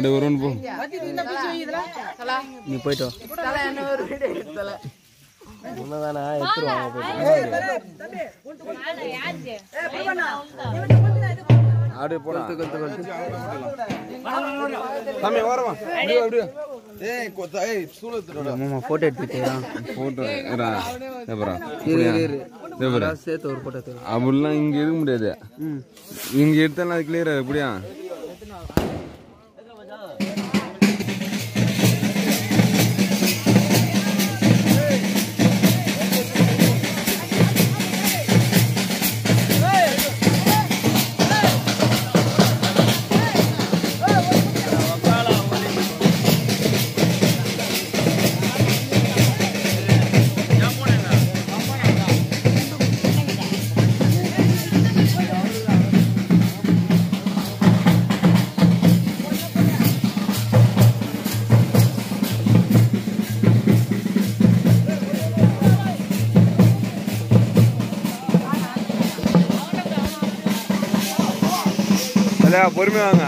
அப்படியே ஒரு ஒன்று போ நீ போயிட்டு வா உன்னதானா எடுத்துருவாங்க அப்படியே போடா தம்பி ஓரமா அப்படியே அப்படியே ஏய் கொத்த ஏய் சூழத்துடா மாமா போட்டோ எடுத்துட்டியா போட்டோ இரா எப்பரா இரு இரு இரு எப்பரா சேர்த்து ஒரு போட்டோ எடுத்து அப்படிலாம் இங்க இருக்க முடியாது ம் இங்க எடுத்தாலும் அது கிளியரா எப்படியா அதான் பொறுமையா வாங்க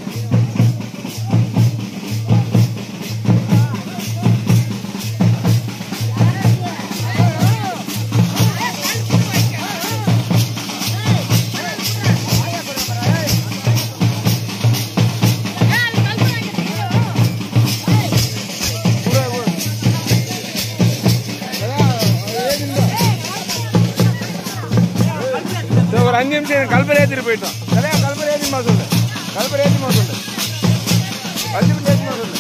இதோ ஒரு அஞ்சு நிமிஷம் எனக்கு கல்பரை ஏற்றிட்டு போயிட்டோம் சரியா கல்பரை ஏற்றிமா சொல்லு கல்பரை ஏற்றிமா சொல்லு அஞ்சு நிமிஷம் ஏற்றிமா சொல்லு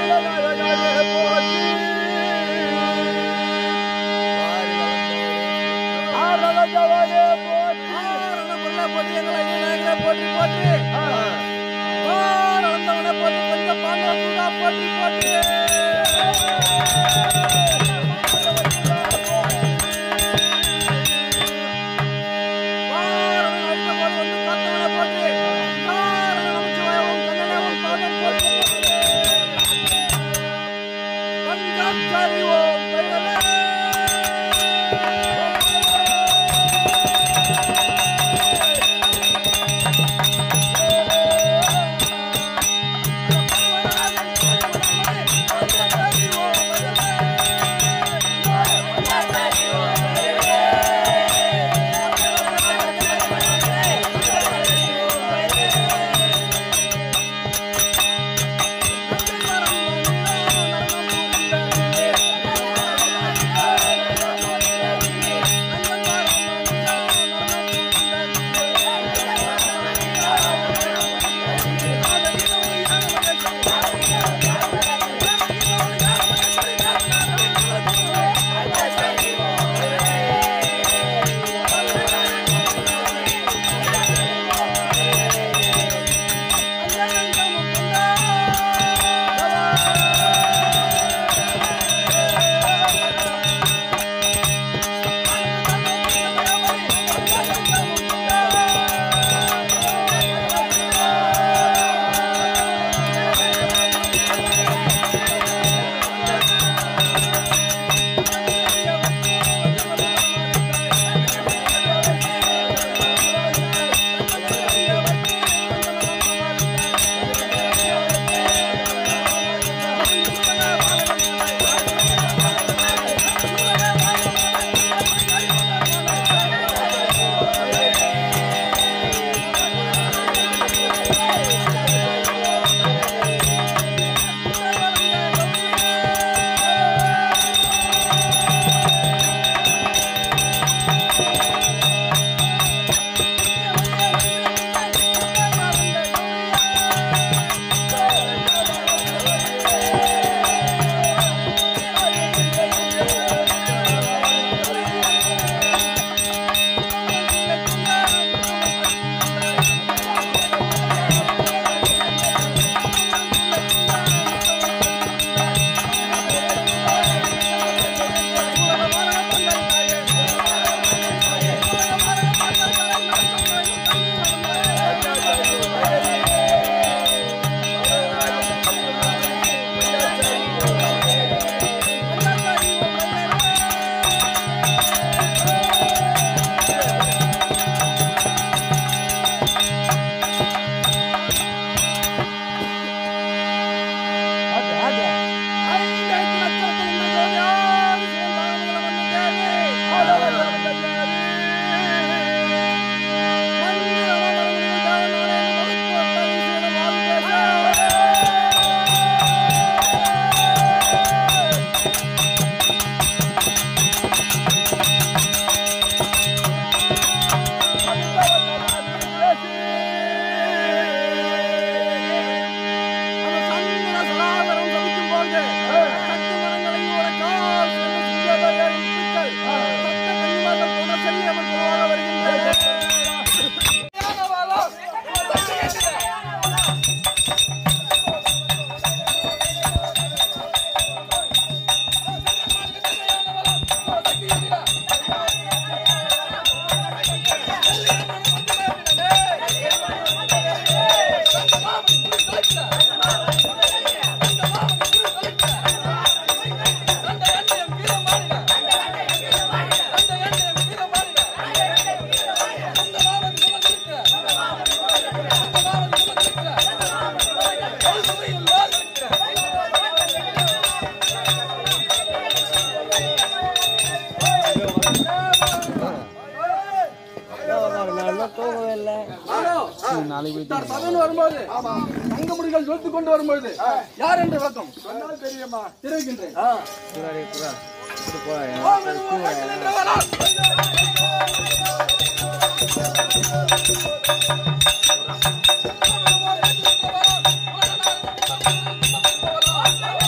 தூங்கவே இல்லை நாளைக்கு போயிட்டு சபையில் வரும்போது தங்க முடிகள் ஜொலித்து கொண்டு வரும்பொழுது யார் என்று விளக்கம் தெரியுமா தெரிவிக்கின்றேன் புறாடே புறா இது போறா ஆ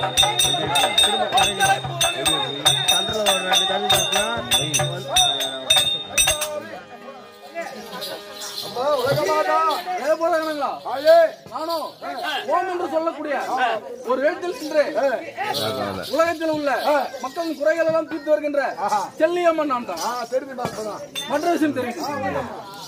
அப்பா, உலகமாதா, தேவபோதகனங்களா, நானும் ஓம் என்று சொல்லக்கூடிய ஒரு எழுத்தில் சென்று உலகத்தில் உள்ள மக்களின் குறைகள் எல்லாம் தீர்த்து வருகின்ற செல்லியம்மன் நான் தான் மற்ற விஷயம் தெரியும்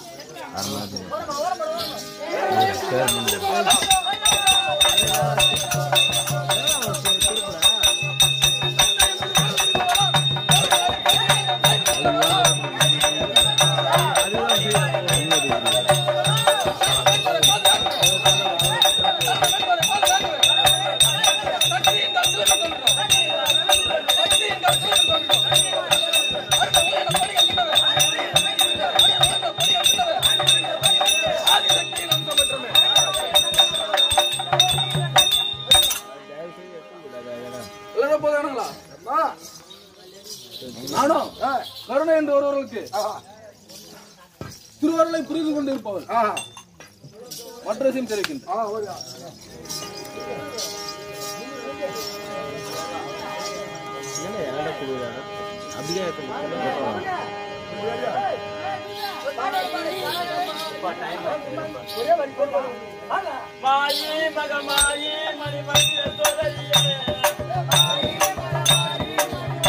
எல்லாரும் போதானுங்களா நானும் கருணை என்று ஒருவர்களுக்கு திருவருளை புரிந்து கொண்டிருப்பவர் மற்ற விஷயம் தெரிவிக்கின்றேன் மாயி மகமாயி மணிமத்திய சோதரியே மாயி மகமாயி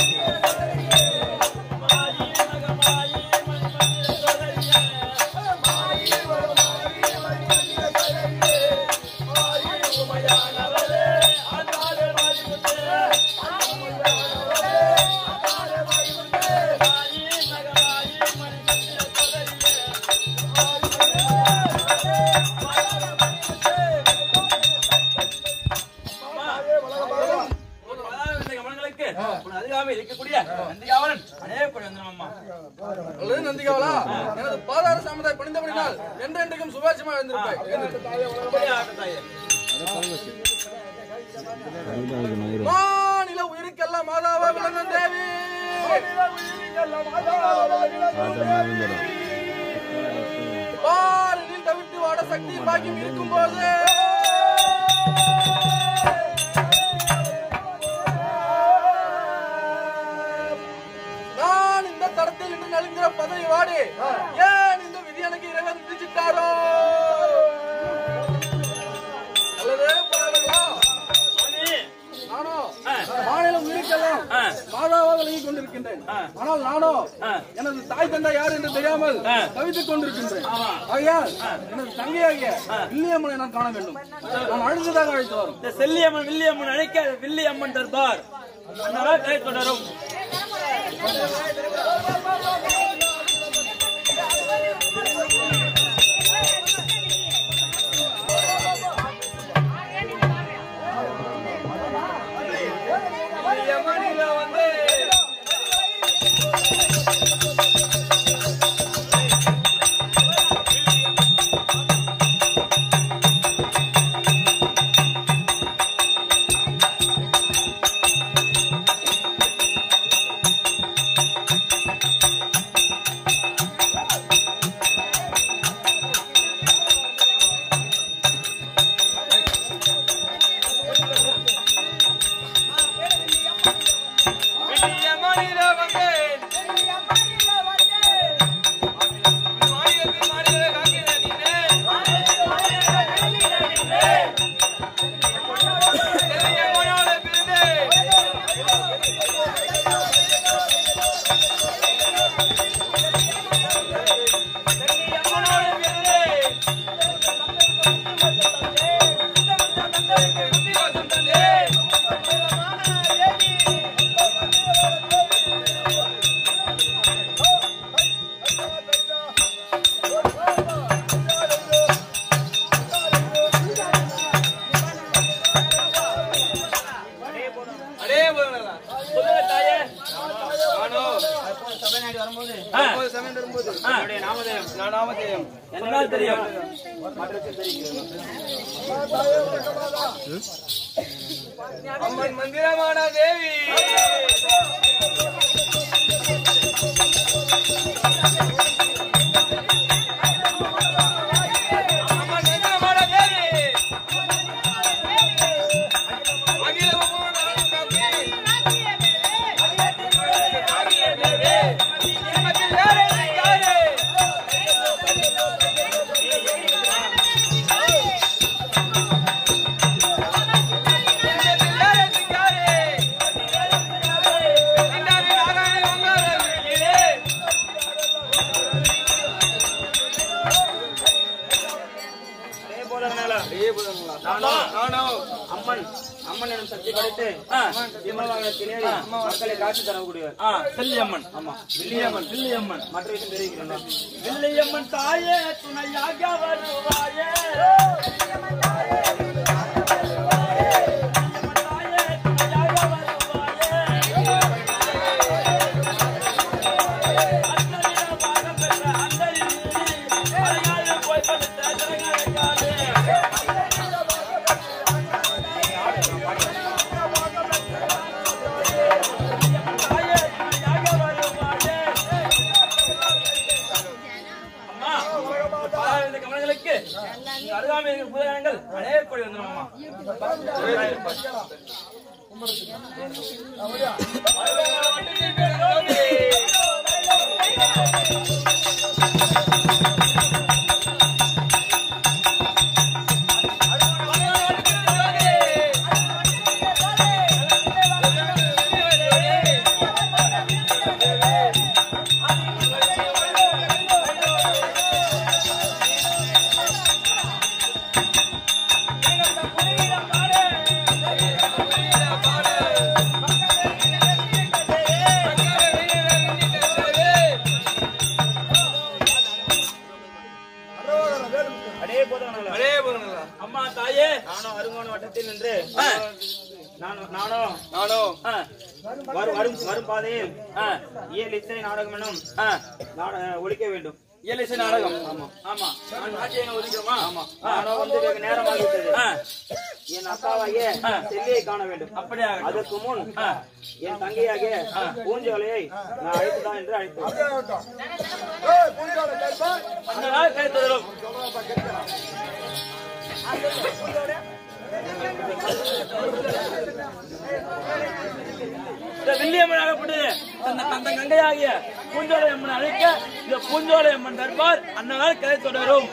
மணிமத்திய சோதரியே மாயி உமையானவரே ஆண்டாளே மாறிவிட்டே மாயி மகமாயி மணிமத்திய சோதரியே ஒரு பதாரம் இந்த கமலங்களுக்கு உன் அதிகாமல் இருக்கக்கூடிய நந்திகாவலன் அநேக வந்தனம்மா அல்லது நந்திகாவலா எனது பாதார சாமதாய் பணிந்தபடினால் என்றென்றைக்கும் சுபாட்சமாக இருந்திருப்பாய் தாயே மாநில உயிருக்கெல்லாம் மாதாவா விளங்கும் தேவி பாலினில் தவிர்த்து வாட சக்தி பாக்கியம் இருக்கும் போது நான் இந்த தரத்தில் இன்று நலிந்திர பதவி வாடி ஏன் இந்த விதி எனக்கு இறைவன் விதிச்சிட்டாரோ அல்லது பாருங்களா நானோ மாநிலம் உயிருக்கெல்லாம் மாதாவாக விலகிக் கொண்டிருக்கின்றேன் ஆனால் நானோ எனது தாய் தந்தை யார் என்று தெரியாமல் தவித்துக் கொண்டிருக்கின்றேன் ஆகையால் எனது தங்கையாகிய வில்லியம்மனை நான் காண வேண்டும் நான் அழுதுதாக அழைத்து வரும் இந்த செல்லியம்மன் வில்லியம்மன் அழைக்க வில்லியம்மன் தர்பார் அதனால் கை தொடரும் சொல்லுங்க தாயே ஆ. ஆ. என்னால் தெரியும் அம்மன் மந்திரமான தேவி அம்மன் மந்திரமான தேவி அகில அம்மன் எனும் சக்தி படைத்து சிம்மவாகனத்தில் ஏறி மக்களை காட்சி தரக்கூடியவர் ஆ, செல்லியம்மன் ஆமா வில்லியம்மன் வில்லியம்மன் மற்ற விஷயம் தெரிவிக்கிறேன் வில்லியம்மன் தாயே துணையாக வருவாயே வில்லியம்மன் தாயே துணையாக வருவாயே அந்தரில பாகம் பெற்ற அந்தரில் அழகாக போய் படுத்த திறகாலே தாயே துணையாக வருவாயே அம்மா பாலாவிருந்த கமலங்களுக்கு இங்கு அருகாமையில் இருக்கிற பூதகணங்கள் அநேக கோடி வந்துடும் அம்மா அடே போதவனங்களா அடே போதுங்களா அம்மா தாயே நானும் அருங்கோண வட்டத்தில் நின்று ஆ, நானும் நானும் நானும் ஆ, வரும் வரும் வரும் பாதையில் ஆ, இயல் இசை நாடகம் எனும் ஆ. நாட- ஒழிக்க வேண்டும் இயலிசை நாடகம் ஆமா ஆமா நான் நாட்டியம் ஒதுக்கிறோமா ஆமா நானும் வந்து வெகு நேரமாகிவிட்டது ஆ, என் அக்காவாகிய செல்லியை காண வேண்டும் அப்படியா அதற்கு முன் என் தங்கையாகிய பூஞ்சோலையை நான் அழைத்துதான் என்று அழைத்தேன் அந்த நாள் கை தொடரும் இந்த வில்லியம்மன் ஆகப்பட்டது தந்த தந்த கங்கையாகிய பூஞ்சோலை அம்மன் அழைக்க இந்த பூஞ்சோலை அம்மன் தர்பார் அந்த நாள் கதை தொடரும்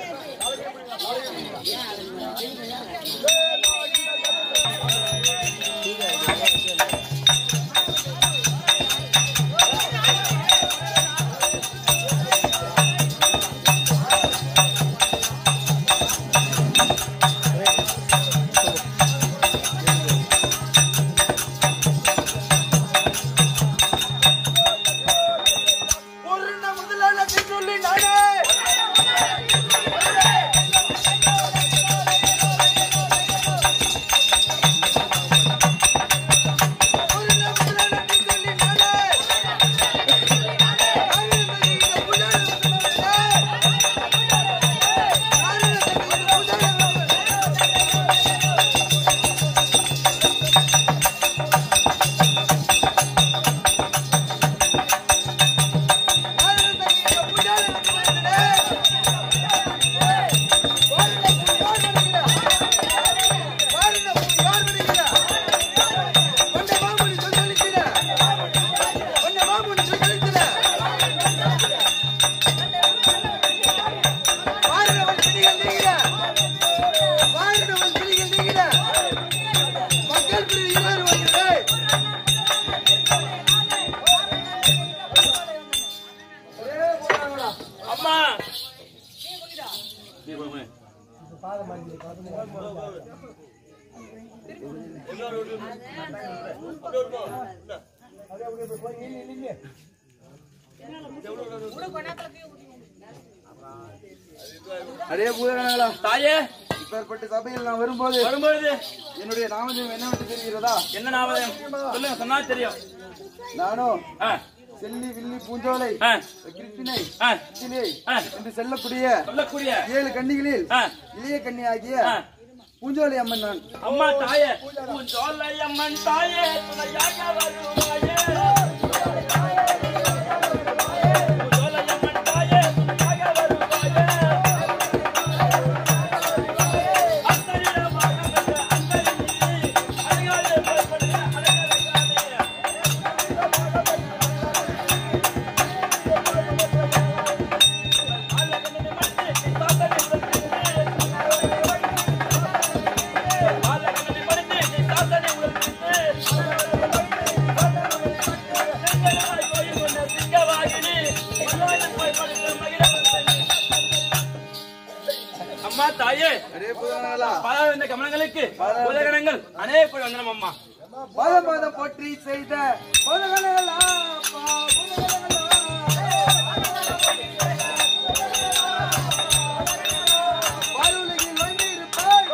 அம்மா அடே பூதகணங்களா தாயே இப்பேற்பட்ட சபையில் நான் வரும்போது வரும்பொழுது என்னுடைய நாமஜம் என்னவென்று தெரிகிறதா என்ன நாமதம் சொல்லுங்க சொன்னா தெரியும் நானும் ஆ, செல்லி வில்லி பூஞ்சோலை ஆ, கிருத்தினை ஆ, சிலை ஆ. என்று செல்லக்கூடிய சொல்லக்கூடிய ஏழு கன்னிகளில் ஆ, இளைய கன்னி ஆகிய ஆ. பூஞ்சோலை அம்மன் நான் அம்மா தாயே உன் சோலை அம்மன் தாயே துணையாக வருவாயே உன் சோலை அம்மன் தாயே துணையாக வருவாயே அந்தரிடமாக பெற்ற அந்தரில் அழகாலே புறப்பட்ட அழகழகாலே. ஆலகனனை மடித்து சாத்தனை உலகிட்டு ஆலகனனை மடித்து நீ சாத்தனை உலகிட்டு செங்கலாய் போய் கொண்ட சிங்கவாகினி மல்லாயம் போய் படுத்த மகிழவந்தனி. அம்மா தாயே அரே புதனங்களா பல இந்த கமலங்களுக்கு உலகணங்கள் அநேக கோடி வந்தனம் அம்மா பாதம் பாதம் போற்றி செய்த புதனங்களா பாலுலகில் வந்து இருப்பாய்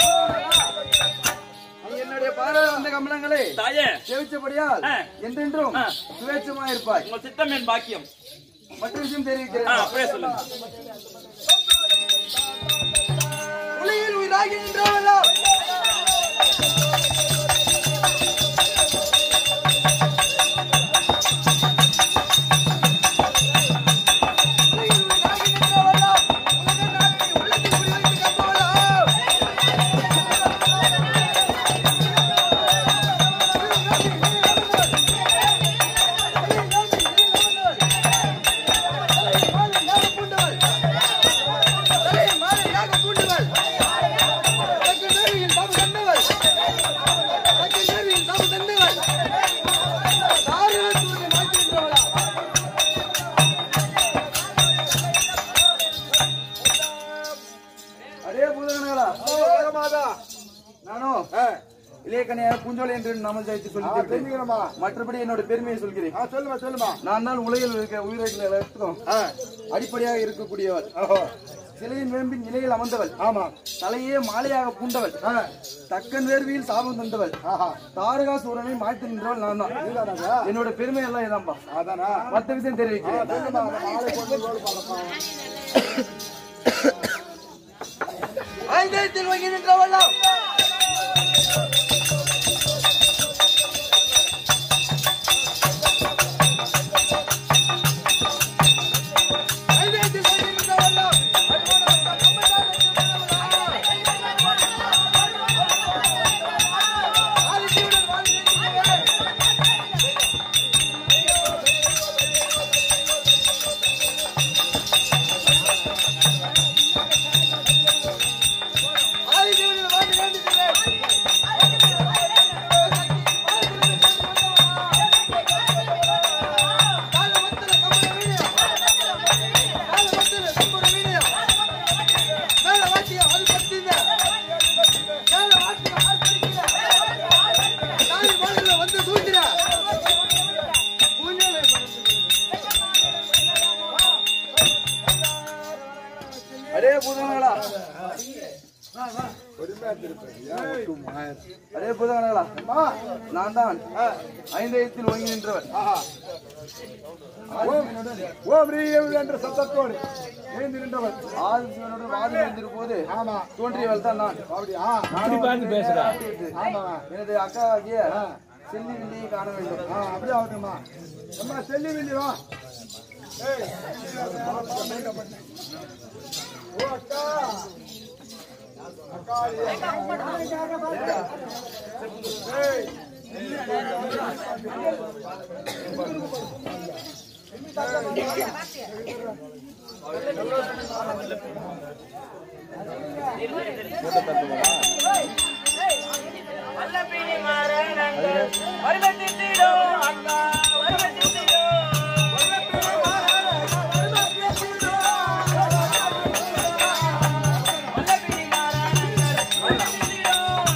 நீ என்னுடைய பாரத வந்த கமலங்களே தாயே சேவிச்சபடியால் ஆ. என்றென்றும் ஆ. சுவேட்சமா இருப்பாய் உங்கள் சித்தம் என் பாக்கியம் மற்ற விஷயம் ஆ, தெரிவிக்கிறேன் அப்படியே சொல்லுங்க உலகில் உயிராகி நின்றவெல்லாம் உலகில் உயிராகி நின்றவெல்லாம் உலக நாட்டை உள்ளத்தில் குடிவைத்து காப்பவெல்லாம் அரே பூதகணங்களா நானும் இளையக்கணையாக பூஞ்சோலை என்று நாமல் ஜெயித்து சொல்லி மற்றபடி என்னோட பெருமையை சொல்கிறேன் சொல்லுமா சொல்லுமா நான் தான் உலகில் இருக்க உயிரிழந்த எல்லாத்துக்கும் அடிப்படையாக இருக்கக்கூடியவர் சிலையின் வேம்பின் இலையில் அமர்ந்தவள் ஆமா தலையே மாலையாக பூண்டவள் தக்கன் வேர்வியில் சாபம் தந்தவள் தாரகா சூரனை மாய்த்து நின்றவள் நான் தான் என்னோட பெருமை எல்லாம் இதான்பா அதானா மத்த விஷயம் தெரிவிக்கிறேன் சொல்லுமா அந்த மாலை கொண்டு ரோடு பார்க்கலாம் ஐந்தத்தில் வாங்கி நின்றவள்லாம் ஐந்தத்தில் வாங்கி நின்றவள்லாம் ஆதித்யனுடன் வாழ்ந்து நிற்கிறவள். ஆதித்யனுடன் வாழ்ந்து நிற்கிறவள். அரே பூதங்களா அரே பூதங்களா நான் தான் ஐந்தயத்தில் ஒங்கி நின்றவன் ஓம் ரீம் என்ற சத்தத்தோடு எழுந்து நின்றவர் ஆதிசிவனுடன் வாதி இருந்திருக்கும் போது ஆமா தோன்றியவள் தான் நான் அப்படியா ஆமா எனது அக்கா ஆகிய செல்லி வில்லியை காண வேண்டும் ஆ, அப்படியே ஆகட்டுமா அம்மா செல்லி வில்லி வா ஏய், ஓ அக்கா அக்கா ஏய் வல்லபிடி மாறனங்கள் வருவத்திட்டிடும் அக்கா வருவத்திட்டிடும் வல்லபிடி மாறனங்கள் வல்லபிடி மாறனங்கள் வருவத்திட்டிடும்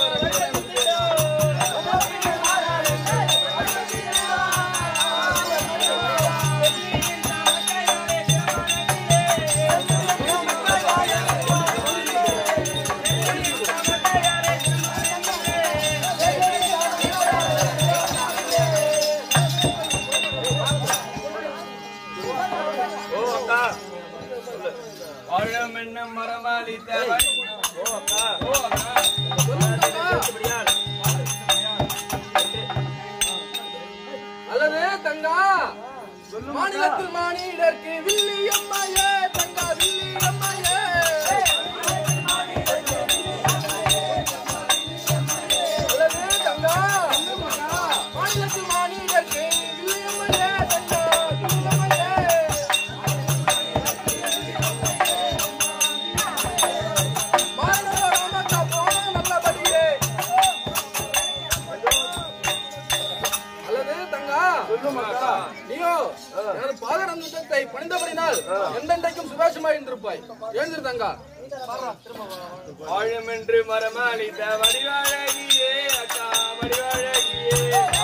ஓ அக்கா ஆழம் என்ன மரவாளி தேவை ஓ அக்கா ஓ அக்கா அல்லது தங்கா மாநிலத்தில் மாநிலருக்கு வில்லியம்மையே தங்கா வில்லியம்மையே அல்லது தங்கா மாநிலத்தில் மாநிலருக்கு வில்லியம்மையே தங்கா வில்லியம்மையே மாநில போன நல்லபடியே அல்லது தங்கா நீயோ எனது பாதரந்தத்தை பணிந்தபடினால் எந்தெண்டைக்கும் சுபாஷமாய் இருந்திருப்பாய் எழுந்திரு தங்கா ஆழமென்று மரமளித்த வடிவாழகியே அக்கா வடிவாழகியே